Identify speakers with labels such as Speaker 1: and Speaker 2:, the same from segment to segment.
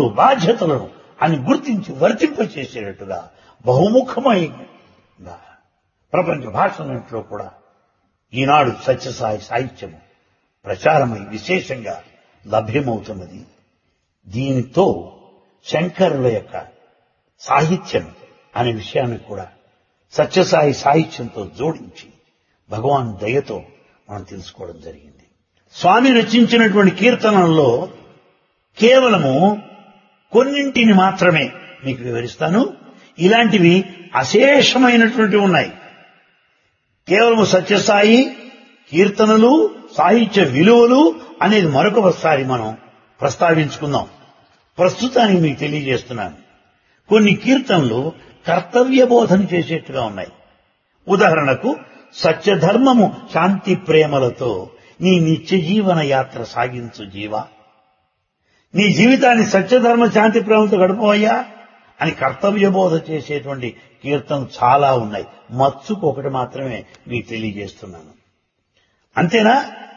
Speaker 1: హక్కులు బాధ్యతలను అని గుర్తించి వర్తింపచేసేటట్టుగా బహుముఖమైగా ప్రపంచ భాషలన్నింటిలో కూడా ఈనాడు సత్యసాయి సాహిత్యము ప్రచారమై విశేషంగా లభ్యమవుతున్నది దీనితో శంకరుల యొక్క సాహిత్యం అనే విషయాన్ని కూడా సత్యసాయి సాహిత్యంతో జోడించి భగవాన్ దయతో మనం తెలుసుకోవడం జరిగింది స్వామి రచించినటువంటి కీర్తనల్లో కేవలము కొన్నింటిని మాత్రమే మీకు వివరిస్తాను ఇలాంటివి అశేషమైనటువంటి ఉన్నాయి కేవలము సత్యసాయి కీర్తనలు సాహిత్య విలువలు అనేది మరొకసారి మనం ప్రస్తావించుకుందాం ప్రస్తుతానికి మీకు తెలియజేస్తున్నాను కొన్ని కీర్తనలు కర్తవ్య బోధన చేసేట్టుగా ఉన్నాయి ఉదాహరణకు సత్యధర్మము శాంతి ప్రేమలతో నీ నిత్య జీవన యాత్ర సాగించు జీవా నీ జీవితాన్ని సత్యధర్మ శాంతి ప్రేమతో గడపవయ్యా అని కర్తవ్య బోధ చేసేటువంటి కీర్తనలు చాలా ఉన్నాయి మత్సుకు ఒకటి మాత్రమే మీకు తెలియజేస్తున్నాను అంతేనా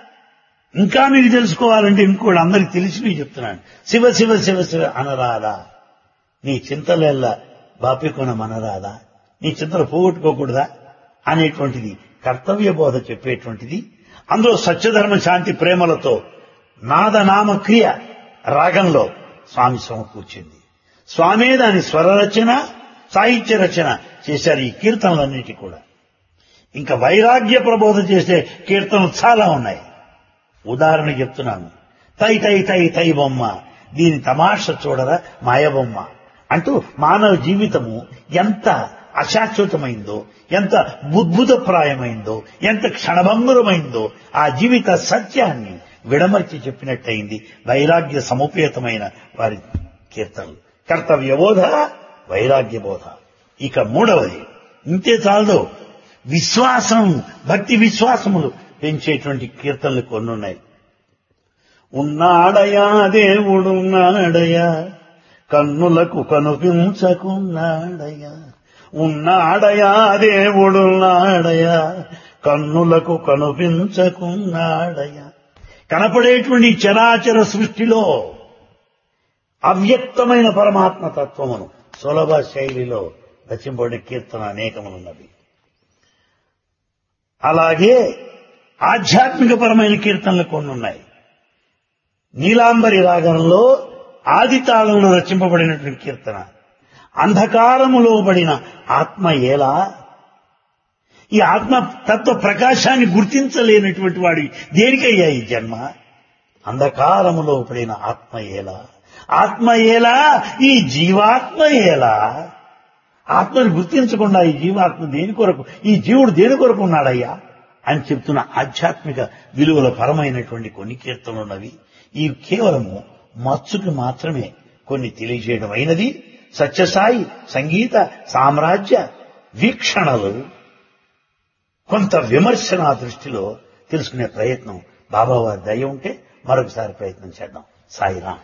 Speaker 1: ఇంకా మీకు తెలుసుకోవాలంటే ఇంకోటి అందరికి తెలిసి మీకు చెప్తున్నాను శివ శివ శివ శివ అనరాదా నీ చింతలెల్ల బాపికొన మనరాదా నీ చింతలు పోగొట్టుకోకూడదా అనేటువంటిది కర్తవ్య బోధ చెప్పేటువంటిది అందులో సత్యధర్మ శాంతి ప్రేమలతో నాదనామ క్రియ రాగంలో స్వామి సమకూర్చింది స్వామే దాని స్వర రచన సాహిత్య రచన చేశారు ఈ కీర్తనలన్నిటి కూడా ఇంకా వైరాగ్య ప్రబోధ చేసే కీర్తనలు చాలా ఉన్నాయి ఉదాహరణ చెప్తున్నాను తై తై తై తై బొమ్మ దీని తమాష చూడరా మాయబొమ్మ అంటూ మానవ జీవితము ఎంత అశాశ్వతమైందో ఎంత బుద్భుతప్రాయమైందో ఎంత క్షణభంగురమైందో ఆ జీవిత సత్యాన్ని విడమర్చి చెప్పినట్టయింది వైరాగ్య సముపేతమైన వారి కీర్తనలు కర్తవ్య బోధ వైరాగ్య బోధ ఇక మూడవది ఇంతే చాలదు విశ్వాసం భక్తి విశ్వాసములు పెంచేటువంటి కీర్తనలు కొన్ని ఉన్నాయి ఉన్నాడయా దేవుడున్నాడయా కన్నులకు కనుపించకున్నాడయా ఉన్నాడయా దేవుడున్నాడయా కన్నులకు కనుపించకున్నాడయా కనపడేటువంటి చరాచర సృష్టిలో అవ్యక్తమైన పరమాత్మ తత్వమును సులభ శైలిలో రచింపబడిన కీర్తన అనేకములున్నవి అలాగే ఆధ్యాత్మికపరమైన కీర్తనలు కొన్ని ఉన్నాయి నీలాంబరి రాగంలో ఆది తాళంలో రచింపబడినటువంటి కీర్తన అంధకారములో పడిన ఆత్మ ఎలా ఈ ఆత్మ తత్వ ప్రకాశాన్ని గుర్తించలేనటువంటి వాడి దేనికయ్యా ఈ జన్మ అంధకారములో పడిన ఆత్మ ఎలా ఆత్మ ఎలా ఈ జీవాత్మ ఎలా ఆత్మని గుర్తించకుండా ఈ జీవాత్మ దేని కొరకు ఈ జీవుడు దేని కొరకు ఉన్నాడయ్యా అని చెప్తున్న ఆధ్యాత్మిక విలువల పరమైనటువంటి కొన్ని కీర్తనలు ఉన్నవి ఇవి కేవలము మత్సుకి మాత్రమే కొన్ని తెలియజేయడం అయినది సత్యసాయి సంగీత సామ్రాజ్య వీక్షణలు కొంత విమర్శన దృష్టిలో తెలుసుకునే ప్రయత్నం బాబావారి దయ ఉంటే మరొకసారి ప్రయత్నం చేద్దాం సాయిరాం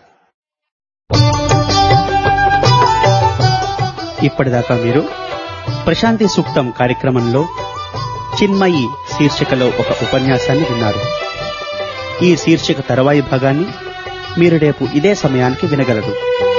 Speaker 2: ఇప్పటిదాకా మీరు ప్రశాంతి సూక్తం కార్యక్రమంలో చిన్మయి శీర్షికలో ఒక ఉపన్యాసాన్ని విన్నారు ఈ శీర్షిక తరువాయి భాగాన్ని మీరు రేపు ఇదే సమయానికి వినగలరు